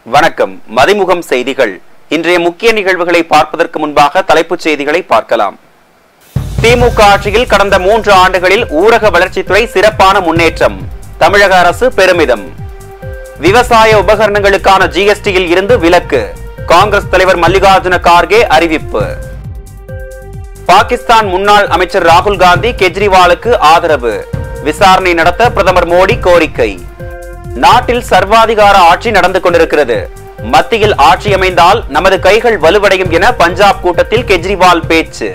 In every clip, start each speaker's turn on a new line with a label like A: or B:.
A: வணக்கம் மதிமுகம் செய்திகள் இன்றைய முக்கிய நிகழ்வுகளை பார்ப்பதற்கு முன்பாக தலைப்புச் செய்திகளை பார்க்கலாம் திமுக ஆட்சியில் கடந்த மூன்று ஆண்டுகளில் ஊரக வளர்ச்சித்துறை சிறப்பான முன்னேற்றம் தமிழக அரசு பெருமிதம் விவசாய உபகரணங்களுக்கான ஜிஎஸ்டியில் இருந்து விலக்கு காங்கிரஸ் தலைவர் மல்லிகார்ஜுன கார்கே அறிவிப்பு பாகிஸ்தான் முன்னாள் அமைச்சர் ராகுல் காந்தி கெஜ்ரிவாலுக்கு ஆதரவு விசாரணை நடத்த பிரதமர் மோடி கோரிக்கை நாட்டில் சர்வாதிகார ஆட்சி நடந்து கொண்டிருக்கிறது மத்தியில் ஆட்சி அமைந்தால் நமது கைகள் வலுவடையும் என பஞ்சாப் கூட்டத்தில் கெஜ்ரிவால் பேச்சு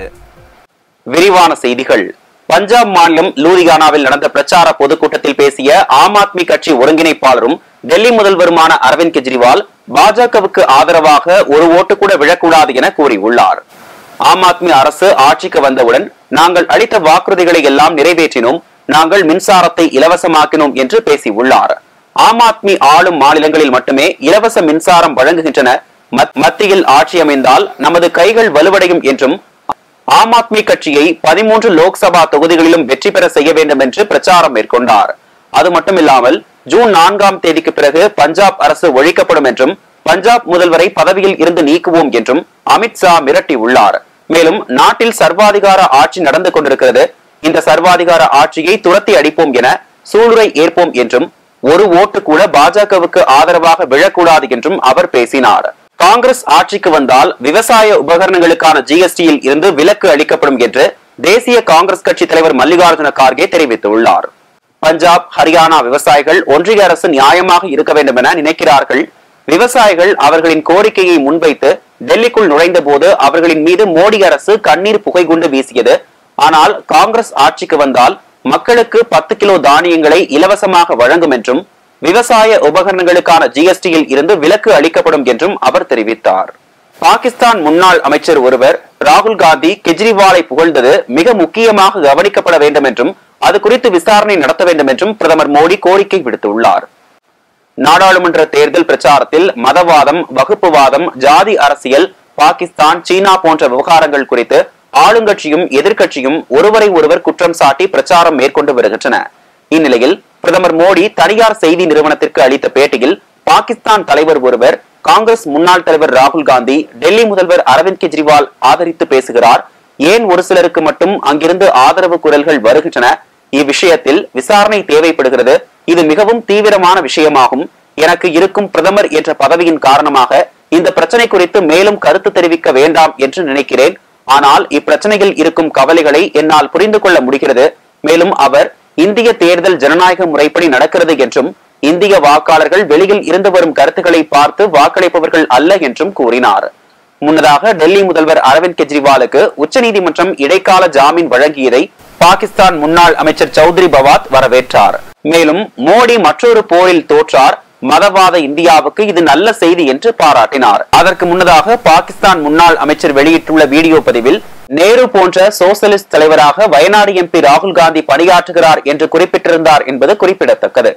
A: விரிவான செய்திகள் பஞ்சாப் மாநிலம் லூதியானாவில் நடந்த பிரச்சார பொதுக்கூட்டத்தில் பேசிய ஆம் ஆத்மி கட்சி ஒருங்கிணைப்பாளரும் டெல்லி முதல்வருமான அரவிந்த் கெஜ்ரிவால் பாஜகவுக்கு ஆதரவாக ஒரு ஓட்டு கூட விழக்கூடாது என கூறியுள்ளார் ஆம் ஆத்மி அரசு ஆட்சிக்கு வந்தவுடன் நாங்கள் அளித்த வாக்குறுதிகளை எல்லாம் நிறைவேற்றினோம் நாங்கள் மின்சாரத்தை இலவசமாக்கினோம் என்று பேசியுள்ளார் ஆம் ஆத்மி ஆளும் மாநிலங்களில் மட்டுமே இலவச மின்சாரம் வழங்குகின்றன மத்- மத்தியில் ஆட்சி அமைந்தால் நமது கைகள் வலுவடையும் என்றும் ஆம் ஆத்மி கட்சியை பதிமூன்று லோக்சபா தொகுதிகளிலும் வெற்றி பெற செய்ய வேண்டும் என்று பிரச்சாரம் மேற்கொண்டார் அது மட்டுமில்லாமல் ஜூன் நான்காம் தேதிக்கு பிறகு பஞ்சாப் அரசு ஒழிக்கப்படும் என்றும் பஞ்சாப் முதல்வரை பதவியில் இருந்து நீக்குவோம் என்றும் அமித்ஷா மிரட்டியுள்ளார் மேலும் நாட்டில் சர்வாதிகார ஆட்சி நடந்து கொண்டிருக்கிறது இந்த சர்வாதிகார ஆட்சியை துரத்தி அடிப்போம் என சூளுரை ஏற்போம் என்றும் ஒரு ஓட்டு கூட பாஜகவுக்கு ஆதரவாக விழக்கூடாது என்றும் அவர் பேசினார் காங்கிரஸ் ஆட்சிக்கு வந்தால் விவசாய உபகரணங்களுக்கான ஜிஎஸ்டியில் இருந்து விலக்கு அளிக்கப்படும் என்று தேசிய காங்கிரஸ் கட்சி தலைவர் மல்லிகார்ஜுன கார்கே தெரிவித்துள்ளார் பஞ்சாப் ஹரியானா விவசாயிகள் ஒன்றிய அரசு நியாயமாக இருக்க வேண்டும் என நினைக்கிறார்கள் விவசாயிகள் அவர்களின் கோரிக்கையை முன்வைத்து டெல்லிக்குள் நுழைந்த போது அவர்களின் மீது மோடி அரசு கண்ணீர் புகைகுண்டு வீசியது ஆனால் காங்கிரஸ் ஆட்சிக்கு வந்தால் மக்களுக்கு பத்து கிலோ தானியங்களை இலவசமாக வழங்கும் என்றும் விவசாய உபகரணங்களுக்கான ஜிஎஸ்டியில் இருந்து விலக்கு அளிக்கப்படும் என்றும் அவர் தெரிவித்தார் பாகிஸ்தான் முன்னாள் அமைச்சர் ஒருவர் ராகுல் காந்தி கெஜ்ரிவாலை புகழ்ந்தது மிக முக்கியமாக கவனிக்கப்பட வேண்டும் என்றும் அது குறித்து விசாரணை நடத்த வேண்டும் என்றும் பிரதமர் மோடி கோரிக்கை விடுத்துள்ளார் நாடாளுமன்ற தேர்தல் பிரச்சாரத்தில் மதவாதம் வகுப்புவாதம் ஜாதி அரசியல் பாகிஸ்தான் சீனா போன்ற விவகாரங்கள் குறித்து ஆளுங்கட்சியும் எதிர்க்கட்சியும் ஒருவரை ஒருவர் குற்றம் சாட்டி பிரச்சாரம் மேற்கொண்டு வருகின்றன இந்நிலையில் பிரதமர் மோடி தனியார் செய்தி நிறுவனத்திற்கு அளித்த பேட்டியில் பாகிஸ்தான் தலைவர் ஒருவர் காங்கிரஸ் முன்னாள் தலைவர் ராகுல் காந்தி டெல்லி முதல்வர் அரவிந்த் கெஜ்ரிவால் ஆதரித்து பேசுகிறார் ஏன் ஒரு சிலருக்கு மட்டும் அங்கிருந்து ஆதரவு குரல்கள் வருகின்றன இவ்விஷயத்தில் விசாரணை தேவைப்படுகிறது இது மிகவும் தீவிரமான விஷயமாகும் எனக்கு இருக்கும் பிரதமர் என்ற பதவியின் காரணமாக இந்த பிரச்சனை குறித்து மேலும் கருத்து தெரிவிக்க வேண்டாம் என்று நினைக்கிறேன் ஆனால் இப்பிரச்சனையில் இருக்கும் கவலைகளை என்னால் புரிந்து கொள்ள முடிகிறது மேலும் அவர் இந்திய தேர்தல் ஜனநாயக முறைப்படி நடக்கிறது என்றும் இந்திய வாக்காளர்கள் வெளியில் இருந்து வரும் கருத்துக்களை பார்த்து வாக்களிப்பவர்கள் அல்ல என்றும் கூறினார் முன்னதாக டெல்லி முதல்வர் அரவிந்த் கெஜ்ரிவாலுக்கு உச்சநீதிமன்றம் இடைக்கால ஜாமீன் வழங்கியதை பாகிஸ்தான் முன்னாள் அமைச்சர் சௌத்ரி பவாத் வரவேற்றார் மேலும் மோடி மற்றொரு போரில் தோற்றார் மதவாத இந்தியாவுக்கு இது நல்ல செய்தி என்று பாராட்டினார் அதற்கு முன்னதாக பாகிஸ்தான் முன்னாள் அமைச்சர் வெளியிட்டுள்ள வீடியோ பதிவில் நேரு போன்ற சோசலிஸ்ட் தலைவராக வயநாடு எம்பி ராகுல் காந்தி பணியாற்றுகிறார் என்று குறிப்பிட்டிருந்தார் என்பது குறிப்பிடத்தக்கது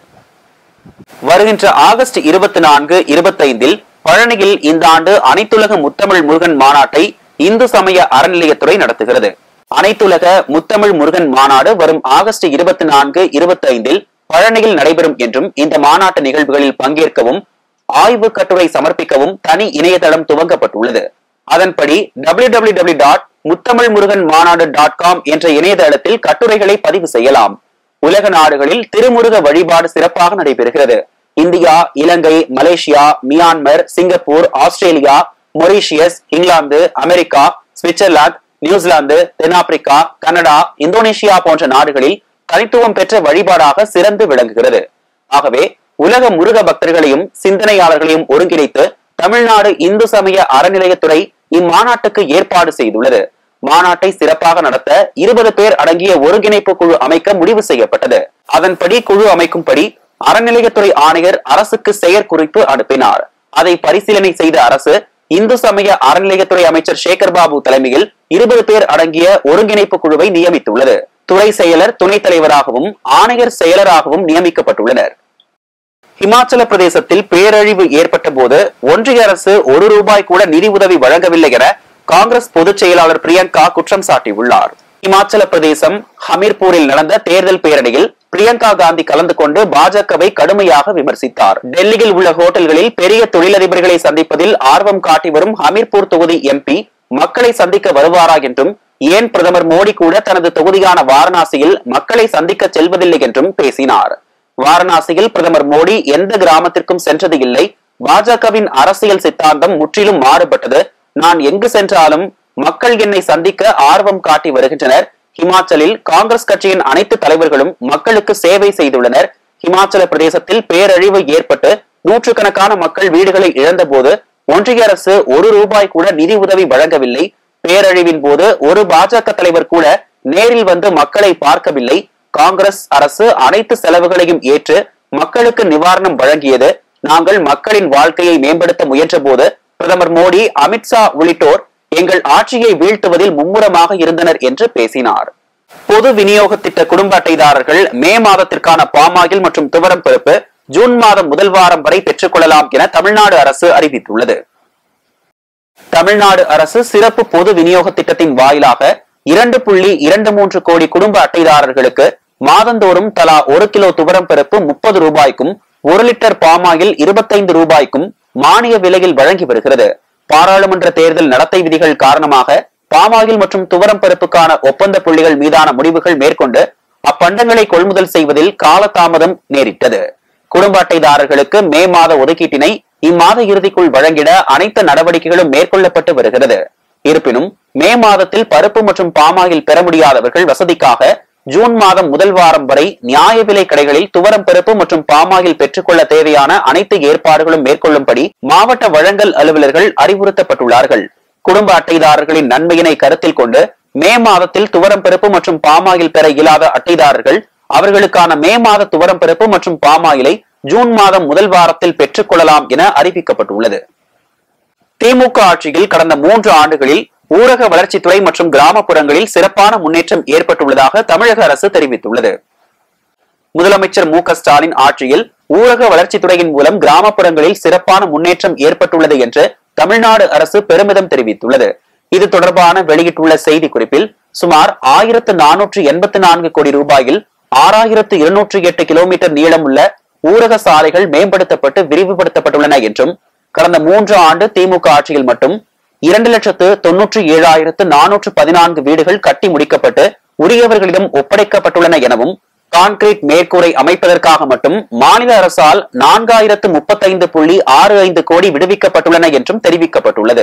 A: வருகின்ற ஆகஸ்ட் இருபத்தி நான்கு இருபத்தைந்தில் பழனியில் இந்த ஆண்டு அனைத்துலக முத்தமிழ் முருகன் மாநாட்டை இந்து சமய அறநிலையத்துறை நடத்துகிறது அனைத்துலக முத்தமிழ் முருகன் மாநாடு வரும் ஆகஸ்ட் இருபத்தி நான்கு இருபத்தைந்தில் பழனியில் நடைபெறும் என்றும் இந்த மாநாட்டு நிகழ்வுகளில் பங்கேற்கவும் ஆய்வு கட்டுரை சமர்ப்பிக்கவும் தனி இணையதளம் துவங்கப்பட்டுள்ளது அதன்படி www.முத்தமிழ்முருகன் டாட் முத்தமிழ் முருகன் மாநாடு டாட் காம் என்ற இணையதளத்தில் கட்டுரைகளை பதிவு செய்யலாம் உலக நாடுகளில் திருமுருக வழிபாடு சிறப்பாக நடைபெறுகிறது India Ilankai Malaysia Myanmar Singapore Australia Mauritius England America Switzerland New Zealand தென்னாப்பிரிக்கா கனடா இந்தோனேஷியா போன்ற நாடுகளில் தனித்துவம் பெற்ற வழிபாடாக சிறந்து விளங்குகிறது ஆகவே உலக முருக பக்தர்களையும் சிந்தனையாளர்களையும் ஒருங்கிணைத்து தமிழ்நாடு இந்து சமய அறநிலையத்துறை இம்மாநாட்டுக்கு ஏற்பாடு செய்துள்ளது மாநாட்டை சிறப்பாக நடத்த இருபது பேர் அடங்கிய ஒருங்கிணைப்பு குழு அமைக்க முடிவு செய்யப்பட்டது அதன்படி குழு அமைக்கும்படி அறநிலையத்துறை ஆணையர் அரசுக்கு செயற்குறிப்பு அனுப்பினார் அதை பரிசீலனை செய்த அரசு இந்து சமய அறநிலையத்துறை அமைச்சர் சேகர் பாபு தலைமையில் இருபது பேர் அடங்கிய ஒருங்கிணைப்பு குழுவை நியமித்துள்ளது துறை செயலர் துணைத் தலைவராகவும் ஆணையர் செயலராகவும் நியமிக்கப்பட்டுள்ளனர் இமாச்சல பிரதேசத்தில் பேரழிவு ஏற்பட்ட போது ஒன்றிய அரசு ஒரு ரூபாய் கூட நிதி உதவி வழங்கவில்லை என காங்கிரஸ் பொதுச் செயலாளர் பிரியங்கா குற்றம் சாட்டியுள்ளார் இமாச்சல பிரதேசம் ஹமீர்பூரில் நடந்த தேர்தல் பேரணியில் பிரியங்கா காந்தி கலந்து கொண்டு பாஜகவை கடுமையாக விமர்சித்தார் டெல்லியில் உள்ள ஹோட்டல்களில் பெரிய தொழிலதிபர்களை சந்திப்பதில் ஆர்வம் காட்டி வரும் ஹமீர்பூர் தொகுதி எம்பி மக்களை சந்திக்க வருவாரா என்றும் ஏன் பிரதமர் மோடி கூட தனது தொகுதியான வாரணாசியில் மக்களை சந்திக்க செல்வதில்லை என்றும் பேசினார் வாரணாசியில் பிரதமர் மோடி எந்த கிராமத்திற்கும் சென்றது இல்லை பாஜகவின் அரசியல் சித்தாந்தம் முற்றிலும் மாறுபட்டது நான் எங்கு சென்றாலும் மக்கள் என்னை சந்திக்க ஆர்வம் காட்டி வருகின்றனர் ஹிமாச்சலில் காங்கிரஸ் கட்சியின் அனைத்து தலைவர்களும் மக்களுக்கு சேவை செய்துள்ளனர் ஹிமாச்சல பிரதேசத்தில் பேரழிவு ஏற்பட்டு நூற்றுக்கணக்கான மக்கள் வீடுகளை இழந்தபோது ஒன்றிய அரசு ஒரு ரூபாய் கூட நிதி உதவி வழங்கவில்லை பேரழிவின் போது ஒரு பாஜக தலைவர் கூட நேரில் வந்து மக்களை பார்க்கவில்லை காங்கிரஸ் அரசு அனைத்து செலவுகளையும் ஏற்று மக்களுக்கு நிவாரணம் வழங்கியது நாங்கள் மக்களின் வாழ்க்கையை மேம்படுத்த முயன்ற போது பிரதமர் மோடி அமித்ஷா உள்ளிட்டோர் எங்கள் ஆட்சியை வீழ்த்துவதில் மும்முரமாக இருந்தனர் என்று பேசினார் பொது விநியோக திட்ட குடும்ப அட்டைதாரர்கள் மே மாதத்திற்கான பாமாயில் மற்றும் துவரம் பருப்பு ஜூன் மாதம் முதல் வாரம் வரை பெற்றுக் கொள்ளலாம் என தமிழ்நாடு அரசு அறிவித்துள்ளது தமிழ்நாடு அரசு சிறப்பு பொது விநியோக திட்டத்தின் வாயிலாக இரண்டு புள்ளி இரண்டு மூன்று கோடி குடும்ப அட்டைதாரர்களுக்கு மாதந்தோறும் தலா ஒரு கிலோ துவரம் பருப்பு முப்பது ரூபாய்க்கும் ஒரு லிட்டர் பாமாயில் இருபத்தைந்து ரூபாய்க்கும் மானிய விலையில் வழங்கி வருகிறது பாராளுமன்ற தேர்தல் நடத்தை விதிகள் காரணமாக பாமாயில் மற்றும் துவரம் பருப்புக்கான ஒப்பந்த புள்ளிகள் மீதான முடிவுகள் மேற்கொண்டு அப்பண்டங்களை கொள்முதல் செய்வதில் காலதாமதம் நேரிட்டது குடும்ப அட்டைதாரர்களுக்கு மே மாத ஒதுக்கீட்டினை இம்மாத இறுதிக்குள் வழங்கிட அனைத்து நடவடிக்கைகளும் மேற்கொள்ளப்பட்டு வருகிறது இருப்பினும் மே மாதத்தில் பருப்பு மற்றும் பாமாயில் பெற முடியாதவர்கள் வசதிக்காக ஜூன் மாதம் முதல் வாரம் வரை நியாய விலை கடைகளில் துவரம் பருப்பு மற்றும் பாமாயில் பெற்றுக்கொள்ள தேவையான அனைத்து ஏற்பாடுகளும் மேற்கொள்ளும்படி மாவட்ட வழங்கல் அலுவலர்கள் அறிவுறுத்தப்பட்டுள்ளார்கள் குடும்ப அட்டைதாரர்களின் நன்மையினை கருத்தில் கொண்டு மே மாதத்தில் துவரம் பருப்பு மற்றும் பாமாயில் பெற இயலாத அட்டைதாரர்கள் அவர்களுக்கான மே மாத துவரம் பருப்பு மற்றும் பாமாயிலை ஜூன் மாதம் முதல் வாரத்தில் பெற்றுக் கொள்ளலாம் என அறிவிக்கப்பட்டுள்ளது திமுக ஆட்சியில் கடந்த மூன்று ஆண்டுகளில் ஊரக வளர்ச்சித்துறை மற்றும் கிராமப்புறங்களில் சிறப்பான முன்னேற்றம் ஏற்பட்டுள்ளதாக தமிழக அரசு தெரிவித்துள்ளது முதலமைச்சர் மு க ஸ்டாலின் ஆட்சியில் ஊரக வளர்ச்சித்துறையின் மூலம் கிராமப்புறங்களில் சிறப்பான முன்னேற்றம் ஏற்பட்டுள்ளது என்று தமிழ்நாடு அரசு பெருமிதம் தெரிவித்துள்ளது இது தொடர்பான வெளியிட்டுள்ள செய்தி குறிப்பில் சுமார் ஆயிரத்து நானூற்று எண்பத்தி நான்கு கோடி ரூபாயில் ஆறாயிரத்து இருநூற்றி எட்டு கிலோமீட்டர் நீளமுள்ள ஊரக சாலைகள் மேம்படுத்தப்பட்டு விரிவுபடுத்தப்பட்டுள்ளன என்றும் கடந்த மூன்று ஆண்டு திமுக ஆட்சியில் மட்டும் இரண்டு லட்சத்து தொன்னூற்றி ஏழாயிரத்து நானூற்று பதினான்கு வீடுகள் கட்டி முடிக்கப்பட்டு உரியவர்களிடம் ஒப்படைக்கப்பட்டுள்ளன எனவும் கான்கிரீட் மேற்கூரை அமைப்பதற்காக மட்டும் மாநில அரசால் நான்காயிரத்து முப்பத்தைந்து புள்ளி ஆறு ஐந்து கோடி விடுவிக்கப்பட்டுள்ளன என்றும் தெரிவிக்கப்பட்டுள்ளது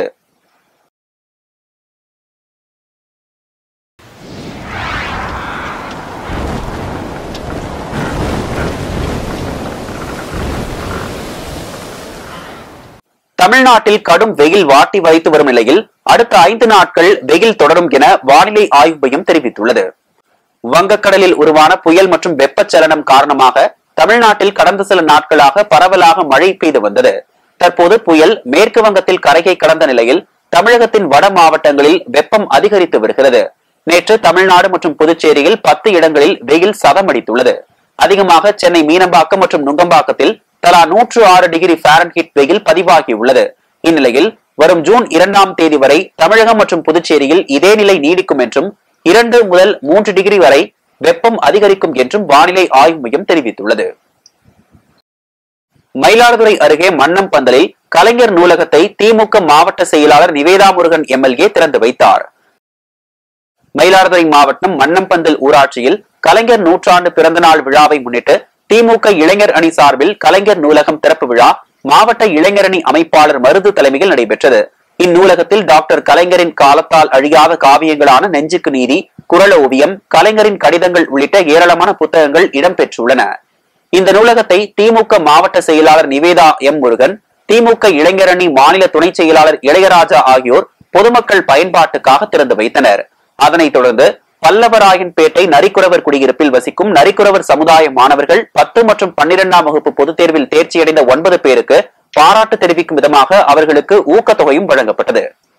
A: தமிழ்நாட்டில் கடும் வெயில் வாட்டி வைத்து வரும் நிலையில் அடுத்த ஐந்து நாட்கள் வெயில் தொடரும் என வானிலை ஆய்வு மையம் தெரிவித்துள்ளது வங்கக்கடலில் உருவான புயல் மற்றும் வெப்பச்சலனம் காரணமாக தமிழ்நாட்டில் கடந்த சில நாட்களாக பரவலாக மழை பெய்து வந்தது தற்போது புயல் மேற்கு வங்கத்தில் கரையை கடந்த நிலையில் தமிழகத்தின் வட மாவட்டங்களில் வெப்பம் அதிகரித்து வருகிறது நேற்று தமிழ்நாடு மற்றும் புதுச்சேரியில் பத்து இடங்களில் வெயில் சதமடித்துள்ளது அதிகமாக சென்னை மீனம்பாக்கம் மற்றும் நுங்கம்பாக்கத்தில் தலா நூற்று ஆறு டிகிரி ஃபாரன்ஹீட் வெயில் பதிவாகியுள்ளது இந்நிலையில் வரும் ஜூன் இரண்டாம் தேதி வரை தமிழகம் மற்றும் புதுச்சேரியில் இதே நிலை நீடிக்கும் என்றும் இரண்டு முதல் மூன்று டிகிரி வரை வெப்பம் அதிகரிக்கும் என்றும் வானிலை ஆய்வு மையம் தெரிவித்துள்ளது மயிலாடுதுறை அருகே மன்னம் பந்தலில் கலைஞர் நூலகத்தை திமுக மாவட்ட செயலாளர் நிவேதா முருகன் எம்எல்ஏ திறந்து வைத்தார் மயிலாடுதுறை மாவட்டம் மன்னம்பந்தல் ஊராட்சியில் கலைஞர் நூற்றாண்டு பிறந்தநாள் விழாவை முன்னிட்டு திமுக இளைஞர் அணி சார்பில் கலைஞர் நூலகம் திறப்பு விழா மாவட்ட இளைஞரணி அமைப்பாளர் மருது தலைமையில் நடைபெற்றது இந்நூலகத்தில் டாக்டர் கலைஞரின் காலத்தால் அழியாத காவியங்களான நெஞ்சுக்கு நீதி குரல் ஓவியம் கலைஞரின் கடிதங்கள் உள்ளிட்ட ஏராளமான புத்தகங்கள் இடம்பெற்றுள்ளன இந்த நூலகத்தை திமுக மாவட்ட செயலாளர் நிவேதா எம் முருகன் திமுக இளைஞரணி மாநில துணை செயலாளர் இளையராஜா ஆகியோர் பொதுமக்கள் பயன்பாட்டுக்காக திறந்து வைத்தனர் அதனைத் தொடர்ந்து பல்லவராயன்பேட்டை நரிக்குறவர் குடியிருப்பில் வசிக்கும் நரிக்குறவர் சமுதாய மாணவர்கள் பத்து மற்றும் பன்னிரெண்டாம் வகுப்பு பொதுத் தேர்வில் தேர்ச்சியடைந்த ஒன்பது பேருக்கு பாராட்டு தெரிவிக்கும் விதமாக அவர்களுக்கு ஊக்கத்தொகையும் வழங்கப்பட்டது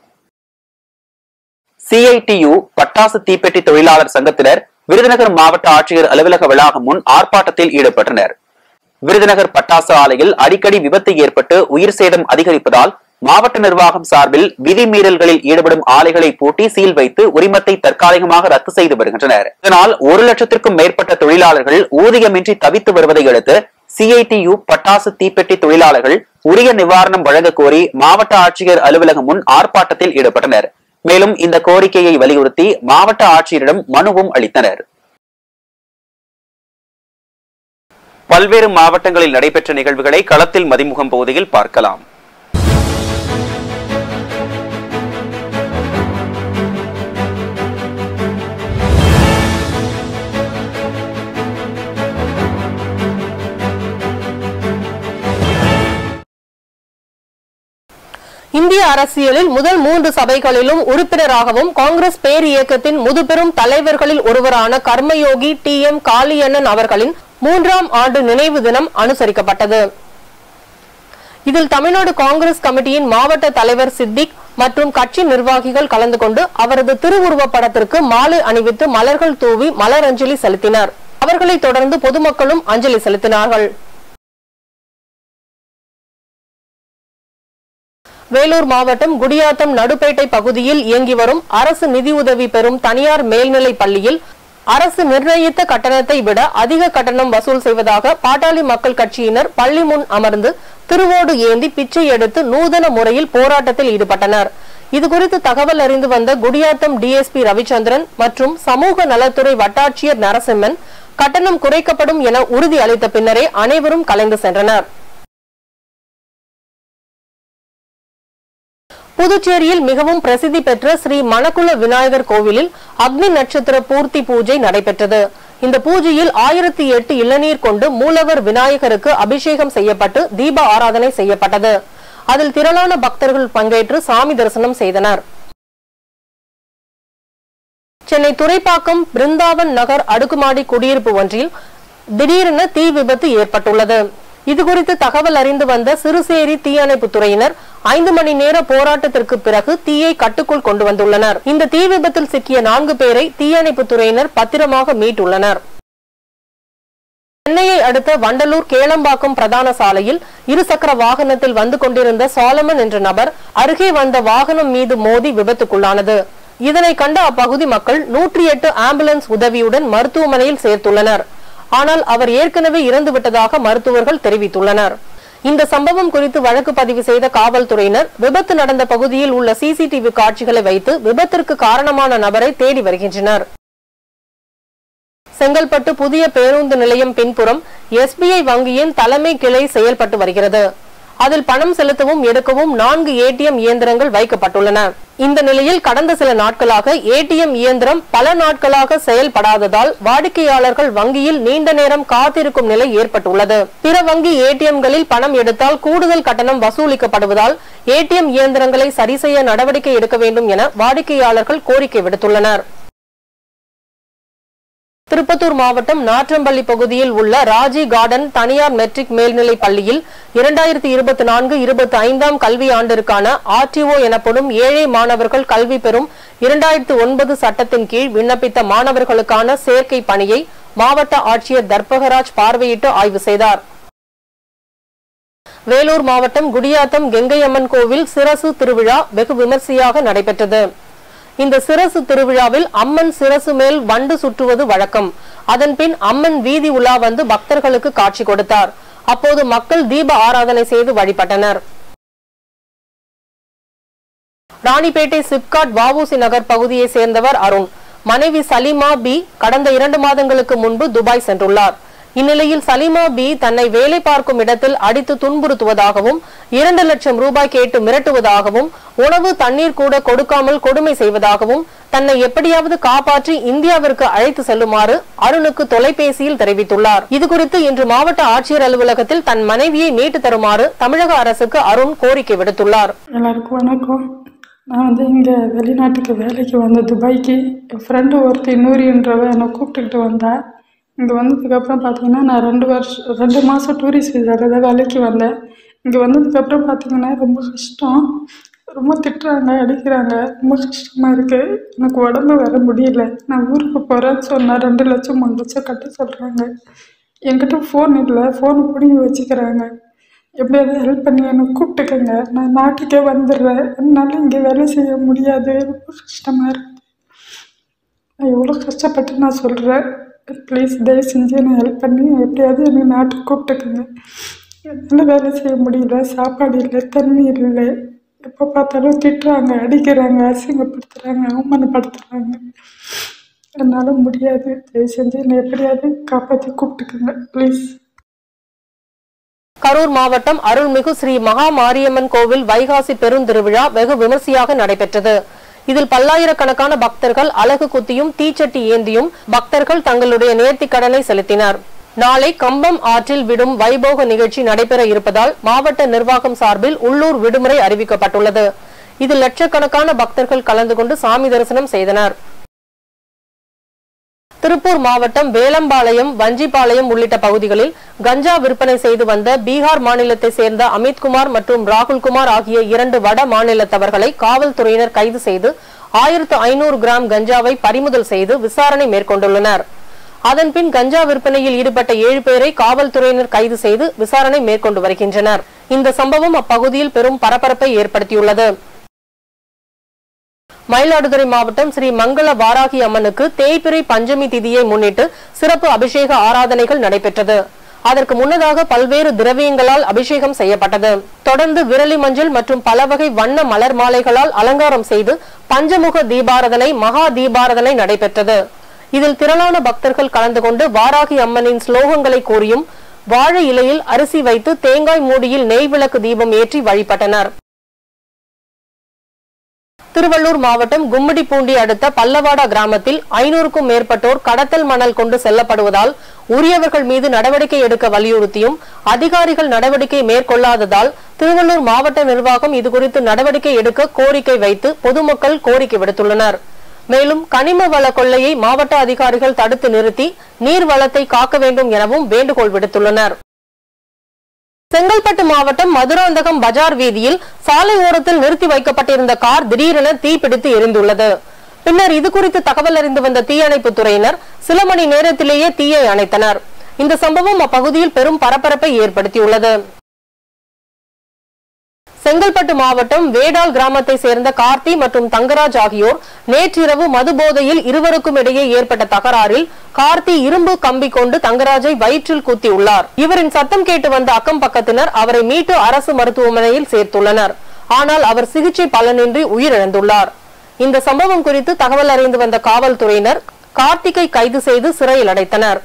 A: சிஐடியு பட்டாசு தீப்பெட்டி தொழிலாளர் சங்கத்தினர் விருதுநகர் மாவட்ட ஆட்சியர் அலுவலக வளாகம் முன் ஆர்ப்பாட்டத்தில் ஈடுபட்டனர் விருதுநகர் பட்டாசு ஆலையில் அடிக்கடி விபத்து ஏற்பட்டு உயிர் சேதம் அதிகரிப்பதால் மாவட்ட நிர்வாகம் சார்பில் விதிமீறல்களில் ஈடுபடும் ஆலைகளை பூட்டி சீல் வைத்து உரிமத்தை தற்காலிகமாக ரத்து செய்து வருகின்றனர் இதனால் ஒரு லட்சத்திற்கும் மேற்பட்ட தொழிலாளர்கள் ஊதியமின்றி தவித்து வருவதை அடுத்து சிஐடியு பட்டாசு தீப்பெட்டி தொழிலாளர்கள் உரிய நிவாரணம் வழங்க கோரி மாவட்ட ஆட்சியர் அலுவலகம் முன் ஆர்ப்பாட்டத்தில் ஈடுபட்டனர் மேலும் இந்த கோரிக்கையை வலியுறுத்தி மாவட்ட ஆட்சியரிடம் மனுவும் அளித்தனர் பல்வேறு மாவட்டங்களில் நடைபெற்ற நிகழ்வுகளை களத்தில் மதிமுகம் பகுதியில் பார்க்கலாம்
B: இந்திய அரசியலில் முதல் மூன்று சபைகளிலும் உறுப்பினராகவும் காங்கிரஸ் பேர் இயக்கத்தின் முதுபெரும் தலைவர்களில் ஒருவரான கர்மயோகி டி எம் காளியண்ணன் அவர்களின் மூன்றாம் ஆண்டு நினைவு தினம் அனுசரிக்கப்பட்டது இதில் தமிழ்நாடு காங்கிரஸ் கமிட்டியின் மாவட்ட தலைவர் சித்திக் மற்றும் கட்சி நிர்வாகிகள் கலந்து கொண்டு அவரது திருவுருவப் படத்திற்கு மாலை அணிவித்து மலர்கள் தூவி மலரஞ்சலி செலுத்தினர் அவர்களைத் தொடர்ந்து பொதுமக்களும் அஞ்சலி செலுத்தினார்கள் வேலூர் மாவட்டம் குடியாத்தம் நடுப்பேட்டை பகுதியில் இயங்கி வரும் அரசு நிதியுதவி பெறும் தனியார் மேல்நிலைப் பள்ளியில் அரசு நிர்ணயித்த கட்டணத்தை விட அதிக கட்டணம் வசூல் செய்வதாக பாட்டாளி மக்கள் கட்சியினர் பள்ளி முன் அமர்ந்து திருவோடு ஏந்தி பிச்சை எடுத்து நூதன முறையில் போராட்டத்தில் ஈடுபட்டனர் இதுகுறித்து தகவல் அறிந்து வந்த குடியாத்தம் டிஎஸ்பி ரவிச்சந்திரன் மற்றும் சமூக நலத்துறை வட்டாட்சியர் நரசிம்மன் கட்டணம் குறைக்கப்படும் என உறுதி அளித்த பின்னரே அனைவரும் கலைந்து சென்றனர் புதுச்சேரியில் மிகவும் பிரசித்தி பெற்ற ஸ்ரீ மணக்குள விநாயகர் கோவிலில் அக்னி நட்சத்திர பூர்த்தி பூஜை நடைபெற்றது இந்த பூஜையில் ஆயிரத்தி எட்டு இளநீர் கொண்டு மூலவர் விநாயகருக்கு அபிஷேகம் செய்யப்பட்டு தீப ஆராதனை செய்யப்பட்டது அதில் திரளான பக்தர்கள் பங்கேற்று சாமி தரிசனம் செய்தனர் சென்னை துறைப்பாக்கம் பிருந்தாவன் நகர் அடுக்குமாடி குடியிருப்பு ஒன்றில் திடீரென தீ விபத்து ஏற்பட்டுள்ளது இதுகுறித்து தகவல் அறிந்து வந்த சிறுசேரி தீயணைப்பு துறையினர் ஐந்து மணி நேர போராட்டத்திற்கு பிறகு தீயை கட்டுக்குள் கொண்டு வந்துள்ளனர் இந்த தீ விபத்தில் சிக்கிய நான்கு பேரை தீயணைப்பு துறையினர் பத்திரமாக மீட்டுள்ளனர் சென்னையை அடுத்த வண்டலூர் கேளம்பாக்கம் பிரதான சாலையில் இருசக்கர வாகனத்தில் வந்து கொண்டிருந்த சாலமன் என்ற நபர் அருகே வந்த வாகனம் மீது மோதி விபத்துக்குள்ளானது இதனை கண்ட அப்பகுதி மக்கள் நூற்றி எட்டு ஆம்புலன்ஸ் உதவியுடன் மருத்துவமனையில் சேர்த்துள்ளனர் ஆனால் அவர் ஏற்கனவே இறந்து விட்டதாக மருத்துவர்கள் தெரிவித்துள்ளனர் இந்த சம்பவம் குறித்து வழக்கு பதிவு செய்த காவல்துறையினர் விபத்து நடந்த பகுதியில் உள்ள சிசிடிவி காட்சிகளை வைத்து விபத்திற்கு காரணமான நபரை தேடி வருகின்றனர் செங்கல்பட்டு புதிய பேருந்து நிலையம் பின்புறம் எஸ்பிஐ வங்கியின் தலைமை கிளை செயல்பட்டு வருகிறது அதில் பணம் செலுத்தவும் எடுக்கவும் நான்கு ஏடிஎம் இயந்திரங்கள் வைக்கப்பட்டுள்ளன இந்த நிலையில் கடந்த சில நாட்களாக ஏடிஎம் இயந்திரம் பல நாட்களாக செயல்படாததால் வாடிக்கையாளர்கள் வங்கியில் நீண்ட நேரம் காத்திருக்கும் நிலை ஏற்பட்டுள்ளது பிற வங்கி ஏடிஎம்களில் பணம் எடுத்தால் கூடுதல் கட்டணம் வசூலிக்கப்படுவதால் ஏடிஎம் இயந்திரங்களை சரி செய்ய நடவடிக்கை எடுக்க வேண்டும் என வாடிக்கையாளர்கள் கோரிக்கை விடுத்துள்ளனர் திருப்பத்தூர் மாவட்டம் நாற்றம்பள்ளி பகுதியில் உள்ள ராஜி கார்டன் தனியார் மெட்ரிக் மேல்நிலைப் பள்ளியில் இரண்டாயிரத்தி இருபத்தி நான்கு இருபத்தி ஐந்தாம் கல்வி ஆண்டிற்கான ஆர்டிஓ எனப்படும் ஏழை மாணவர்கள் கல்வி பெறும் இரண்டாயிரத்தி ஒன்பது சட்டத்தின் கீழ் விண்ணப்பித்த மாணவர்களுக்கான சேர்க்கை பணியை மாவட்ட ஆட்சியர் தர்பகராஜ் பார்வையிட்டு ஆய்வு செய்தார் வேலூர் மாவட்டம் குடியாத்தம் கெங்கையம்மன் கோவில் சிரசு திருவிழா வெகு விமர்சையாக நடைபெற்றது இந்த சிரசு திருவிழாவில் அம்மன் சிரசு மேல் வண்டு சுற்றுவது வழக்கம் அதன்பின் அம்மன் வீதி உலா வந்து பக்தர்களுக்கு காட்சி கொடுத்தார் அப்போது மக்கள் தீப ஆராதனை செய்து வழிபட்டனர் ராணிப்பேட்டை சிப்காட் வஉசி நகர் பகுதியை சேர்ந்தவர் அருண் மனைவி சலீமா பி கடந்த இரண்டு மாதங்களுக்கு முன்பு துபாய் சென்றுள்ளார் இந்நிலையில் சலீமா பி தன்னை வேலை பார்க்கும் இடத்தில் அடித்து துன்புறுத்துவதாகவும் இரண்டு லட்சம் ரூபாய் கேட்டு மிரட்டுவதாகவும் உணவு தண்ணீர் கூட கொடுக்காமல் கொடுமை செய்வதாகவும் தன்னை எப்படியாவது காப்பாற்றி இந்தியாவிற்கு அழைத்து செல்லுமாறு அருணுக்கு தொலைபேசியில் தெரிவித்துள்ளார் இதுகுறித்து இன்று மாவட்ட ஆட்சியர் அலுவலகத்தில் தன் மனைவியை மீட்டு தருமாறு தமிழக அரசுக்கு அருண் கோரிக்கை விடுத்துள்ளார்
C: எல்லாருக்கும் வணக்கம் நான் வந்து இங்கே வெளிநாட்டுக்கு வேலைக்கு வந்தேன் துபாய்க்கு என் ஃப்ரெண்டு ஒருத்தி நூறின்றவ என்னை கூப்பிட்டுக்கிட்டு வந்தேன் இங்கே வந்ததுக்கப்புறம் பார்த்தீங்கன்னா நான் ரெண்டு வருஷம் ரெண்டு மாதம் டூரிஸ்ட் விசாவில் தான் வேலைக்கு வந்தேன் இங்கே வந்ததுக்கப்புறம் பார்த்தீங்கன்னா ரொம்ப கஷ்டம் ரொம்ப திட்டுறாங்க அடிக்கிறாங்க ரொம்ப கஷ்டமாக இருக்குது எனக்கு உடம்பு வர முடியல நான் ஊருக்கு போகிறேன்னு சொன்னால் ரெண்டு லட்சம் மூணு லட்சம் கட்ட சொல்கிறாங்க என்கிட்ட ஃபோன் இல்லை ஃபோன் பிடிங்கி வச்சுக்கிறாங்க எப்படியாவது ஹெல்ப் பண்ணி எனக்கு கூப்பிட்டுக்கங்க நான் நாட்டுக்கே வந்துடுறேன் என்னால் இங்கே வேலை செய்ய முடியாது ரொம்ப கஷ்டமாக இருக்குது நான் எவ்வளோ கஷ்டப்பட்டு நான் சொல்கிறேன் ப்ளீஸ் தயவு செஞ்சு என்னை ஹெல்ப் பண்ணி எப்படியாவது என்னை நாட்டுக்கு கூப்பிட்டுக்கங்க என்னால் வேலை செய்ய முடியல சாப்பாடு இல்லை தண்ணி இல்லை எப்போ பார்த்தாலும் திட்டுறாங்க அடிக்கிறாங்க அசிங்கப்படுத்துகிறாங்க அவமானப்படுத்துகிறாங்க என்னால் முடியாது தயவு செஞ்சு என்னை எப்படியாவது காப்பாற்றி கூப்பிட்டுக்கங்க ப்ளீஸ்
B: கரூர் மாவட்டம் அருள்மிகு ஸ்ரீ மகா மாரியம்மன் கோவில் வைகாசி பெருந்திருவிழா வெகு விமர்சையாக நடைபெற்றது இதில் பல்லாயிரக்கணக்கான பக்தர்கள் அலகு குத்தியும் தீச்சட்டி ஏந்தியும் பக்தர்கள் தங்களுடைய நேர்த்திக் கடனை செலுத்தினர் நாளை கம்பம் ஆற்றில் விடும் வைபோக நிகழ்ச்சி நடைபெற இருப்பதால் மாவட்ட நிர்வாகம் சார்பில் உள்ளூர் விடுமுறை அறிவிக்கப்பட்டுள்ளது இதில் லட்சக்கணக்கான பக்தர்கள் கலந்து கொண்டு சாமி தரிசனம் செய்தனர் திருப்பூர் மாவட்டம் வேலம்பாளையம் வஞ்சிபாளையம் உள்ளிட்ட பகுதிகளில் கஞ்சா விற்பனை செய்து வந்த பீகார் மாநிலத்தை சேர்ந்த அமித்குமார் மற்றும் ராகுல்குமார் ஆகிய இரண்டு வட மாநிலத்தவர்களை காவல்துறையினர் கைது செய்து ஆயிரத்து ஐநூறு கிராம் கஞ்சாவை பறிமுதல் செய்து விசாரணை மேற்கொண்டுள்ளனர் அதன்பின் கஞ்சா விற்பனையில் ஈடுபட்ட ஏழு பேரை காவல்துறையினர் கைது செய்து விசாரணை மேற்கொண்டு வருகின்றனர் இந்த சம்பவம் அப்பகுதியில் பெரும் பரபரப்பை ஏற்படுத்தியுள்ளது மயிலாடுதுறை மாவட்டம் ஸ்ரீ மங்கள வாராகி அம்மனுக்கு தேய்பிறை பஞ்சமி திதியை முன்னிட்டு சிறப்பு அபிஷேக ஆராதனைகள் நடைபெற்றது அதற்கு முன்னதாக பல்வேறு திரவியங்களால் அபிஷேகம் செய்யப்பட்டது தொடர்ந்து விரலி மஞ்சள் மற்றும் பல வகை வண்ண மலர் மாலைகளால் அலங்காரம் செய்து பஞ்சமுக தீபாரதனை மகா தீபாரதனை நடைபெற்றது இதில் திரளான பக்தர்கள் கலந்து கொண்டு வாராகி அம்மனின் ஸ்லோகங்களை கூறியும் வாழை இலையில் அரிசி வைத்து தேங்காய் மூடியில் நெய் விளக்கு தீபம் ஏற்றி வழிபட்டனர் திருவள்ளூர் மாவட்டம் கும்மிடிப்பூண்டி அடுத்த பல்லவாடா கிராமத்தில் ஐநூறுக்கும் மேற்பட்டோர் கடத்தல் மணல் கொண்டு செல்லப்படுவதால் உரியவர்கள் மீது நடவடிக்கை எடுக்க வலியுறுத்தியும் அதிகாரிகள் நடவடிக்கை மேற்கொள்ளாததால் திருவள்ளூர் மாவட்ட நிர்வாகம் இதுகுறித்து நடவடிக்கை எடுக்க கோரிக்கை வைத்து பொதுமக்கள் கோரிக்கை விடுத்துள்ளனர் மேலும் கனிம வள கொள்ளையை மாவட்ட அதிகாரிகள் தடுத்து நிறுத்தி நீர் வளத்தை காக்க வேண்டும் எனவும் வேண்டுகோள் விடுத்துள்ளனர் செங்கல்பட்டு மாவட்டம் மதுராந்தகம் பஜார் வீதியில் சாலை ஓரத்தில் நிறுத்தி வைக்கப்பட்டிருந்த கார் திடீரென தீப்பிடித்து எரிந்துள்ளது பின்னர் இது குறித்து தகவல் அறிந்து வந்த தீயணைப்பு துறையினர் சில மணி நேரத்திலேயே தீயை அணைத்தனர் இந்த சம்பவம் அப்பகுதியில் பெரும் பரபரப்பை ஏற்படுத்தியுள்ளது செங்கல்பட்டு மாவட்டம் வேடால் கிராமத்தை சேர்ந்த கார்த்தி மற்றும் தங்கராஜ் ஆகியோர் நேற்றிரவு மது போதையில் இருவருக்கும் இடையே ஏற்பட்ட தகராறில் கார்த்தி இரும்பு கம்பி கொண்டு தங்கராஜை வயிற்றில் குத்தி உள்ளார் இவரின் சத்தம் கேட்டு வந்த அக்கம் பக்கத்தினர் அவரை மீட்டு அரசு மருத்துவமனையில் சேர்த்துள்ளனர் ஆனால் அவர் சிகிச்சை பலனின்றி உயிரிழந்துள்ளார் இந்த சம்பவம் குறித்து தகவல் அறிந்து வந்த காவல்துறையினர் கார்த்திகை கைது செய்து சிறையில் அடைத்தனர்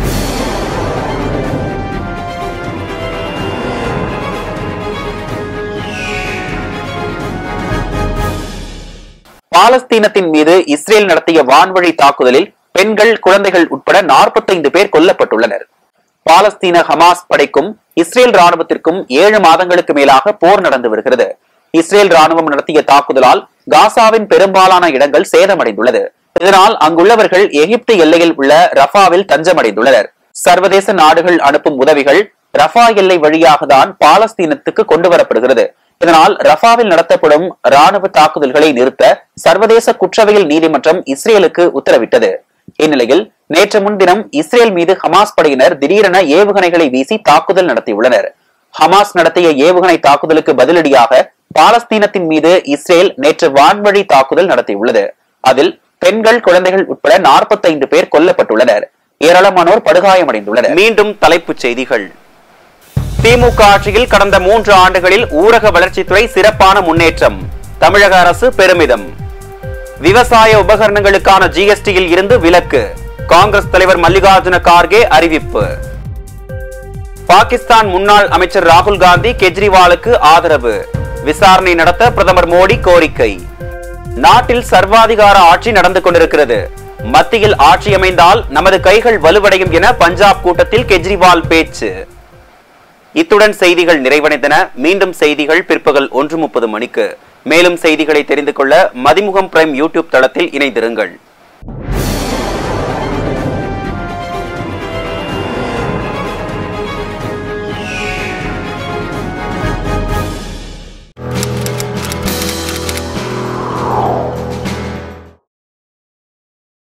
A: பாலஸ்தீனத்தின் மீது இஸ்ரேல் நடத்திய வான்வழி தாக்குதலில் பெண்கள் குழந்தைகள் உட்பட 45 பேர் கொல்லப்பட்டுள்ளனர் பாலஸ்தீன ஹமாஸ் படைக்கும் இஸ்ரேல் ராணுவத்திற்கும் ஏழு மாதங்களுக்கு மேலாக போர் நடந்து வருகிறது இஸ்ரேல் ராணுவம் நடத்திய தாக்குதலால் காசாவின் பெரும்பாலான இடங்கள் சேதமடைந்துள்ளது இதனால் அங்குள்ளவர்கள் எகிப்து எல்லையில் உள்ள ரஃபாவில் தஞ்சமடைந்துள்ளனர் சர்வதேச நாடுகள் அனுப்பும் உதவிகள் ரஃபா எல்லை வழியாக தான் பாலஸ்தீனத்துக்கு கொண்டு வரப்படுகிறது இதனால் ரஃபாவில் நடத்தப்படும் ராணுவ தாக்குதல்களை நிறுத்த சர்வதேச குற்றவியல் நீதிமன்றம் இஸ்ரேலுக்கு உத்தரவிட்டது இந்நிலையில் நேற்று முன்தினம் இஸ்ரேல் மீது ஹமாஸ் படையினர் திடீரென ஏவுகணைகளை வீசி தாக்குதல் நடத்தியுள்ளனர் ஹமாஸ் நடத்திய ஏவுகணை தாக்குதலுக்கு பதிலடியாக பாலஸ்தீனத்தின் மீது இஸ்ரேல் நேற்று வான்வழி தாக்குதல் நடத்தியுள்ளது அதில் பெண்கள் குழந்தைகள் உட்பட 45 பேர் கொல்லப்பட்டுள்ளனர் ஏராளமானோர் படுகாயமடைந்துள்ளனர் மீண்டும் தலைப்புச் செய்திகள் திமுக ஆட்சியில் கடந்த மூன்று ஆண்டுகளில் ஊரக வளர்ச்சித்துறை சிறப்பான முன்னேற்றம் தமிழக அரசு பெருமிதம் விவசாய உபகரணங்களுக்கான ஜிஎஸ்டியில் இருந்து விலக்கு காங்கிரஸ் தலைவர் மல்லிகார்ஜுன கார்கே அறிவிப்பு பாகிஸ்தான் முன்னாள் அமைச்சர் ராகுல் காந்தி கெஜ்ரிவாலுக்கு ஆதரவு விசாரணை நடத்த பிரதமர் மோடி கோரிக்கை நாட்டில் சர்வாதிகார ஆட்சி நடந்து கொண்டிருக்கிறது மத்தியில் ஆட்சி அமைந்தால் நமது கைகள் வலுவடையும் என பஞ்சாப் கூட்டத்தில் கெஜ்ரிவால் பேச்சு இத்துடன் செய்திகள் நிறைவடைந்தன மீண்டும் செய்திகள் பிற்பகல் ஒன்று முப்பது மணிக்கு மேலும் செய்திகளை தெரிந்து கொள்ள மதிமுகம் பிரைம் யூடியூப் தளத்தில் இணைந்திருங்கள்